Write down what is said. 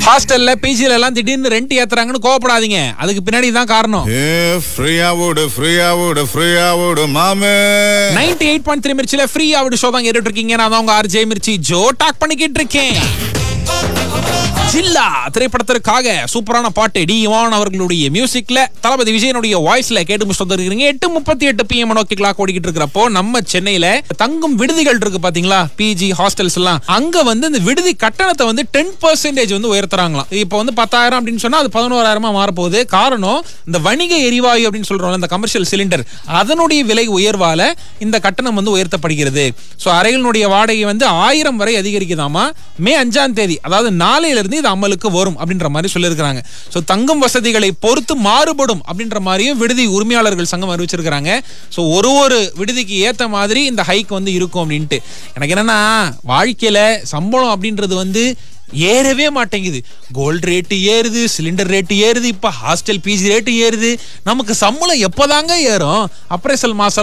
ஹாஸ்டல்ல பிஜில எல்லாம் திடீர்னு ரெண்ட் ஏத்துறாங்கன்னு கோவப்படாதீங்க அதுக்கு பின்னாடி தான் காரணம் ஏ ஃப்ரீயா ஓடு ஃப்ரீயா ஓடு ஃப்ரீயா ஓடு மாமே நைன்டி எயிட் பாயிண்ட் த்ரீ மிர்ச்சில ஃப்ரீ ஆவிட ஷோ தான் கேட்டுட்டு இருக்கீங்க நான் தான் உங்க ஆர்ஜே மிர்ச்சி ஜோ டாக் பண்ணிக்கிட்டு இருக்கேன் ஜில்லா திரைப்படத்திற்காக சூப்பரான பாட்டு டி இவான் அவர்களுடைய மியூசிக்ல தளபதி விஜயனுடைய வாய்ஸ்ல கேட்டு முடிச்சுட்டு வந்துருக்கீங்க எட்டு முப்பத்தி எட்டு பிஎம் நோக்கி கிளாக் ஓடிக்கிட்டு இருக்கிறப்போ நம்ம சென்னையில தங்கும் விடுதிகள் இருக்கு பாத்தீங்களா பிஜி ஹாஸ்டல்ஸ் எல்லாம் அங்க வந்து இந்த விடுதி கட்டணத்தை வந்து டென் பர்சன்டேஜ் வந்து உயர்த்துறாங்களாம் இப்போ வந்து பத்தாயிரம் அப்படின்னு சொன்னா அது பதினோராயிரமா மாறப்போகுது காரணம் இந்த வணிக எரிவாயு அப்படின்னு சொல்றோம்ல இந்த கமர்ஷியல் சிலிண்டர் அதனுடைய விலை உயர்வால இந்த கட்டணம் வந்து உயர்த்தப்படுகிறது ஸோ அறைகளினுடைய வாடகை வந்து ஆயிரம் வரை அதிகரிக்குதாமா மே அஞ்சாம் தேதி அதாவது நாளையில இருந்து இது அமலுக்கு வரும் அப்படின்ற மாதிரி சொல்லியிருக்கிறாங்க ஸோ தங்கும் வசதிகளை பொறுத்து மாறுபடும் அப்படின்ற மாதிரியும் விடுதி உரிமையாளர்கள் சங்கம் அறிவிச்சிருக்கிறாங்க ஸோ ஒரு ஒரு விடுதிக்கு ஏத்த மாதிரி இந்த ஹைக் வந்து இருக்கும் அப்படின்ட்டு எனக்கு என்னன்னா வாழ்க்கையில சம்பளம் அப்படின்றது வந்து ஏறவே மாட்டேங்குது கோல்டு ரேட்டு ஏறுது சிலிண்டர் ரேட்டு ஏறுது இப்ப ஹாஸ்டல் பிஜி ரேட்டு ஏறுது நமக்கு சம்பளம் எப்போதாங்க ஏறும் அப்ரேசல் மாசம்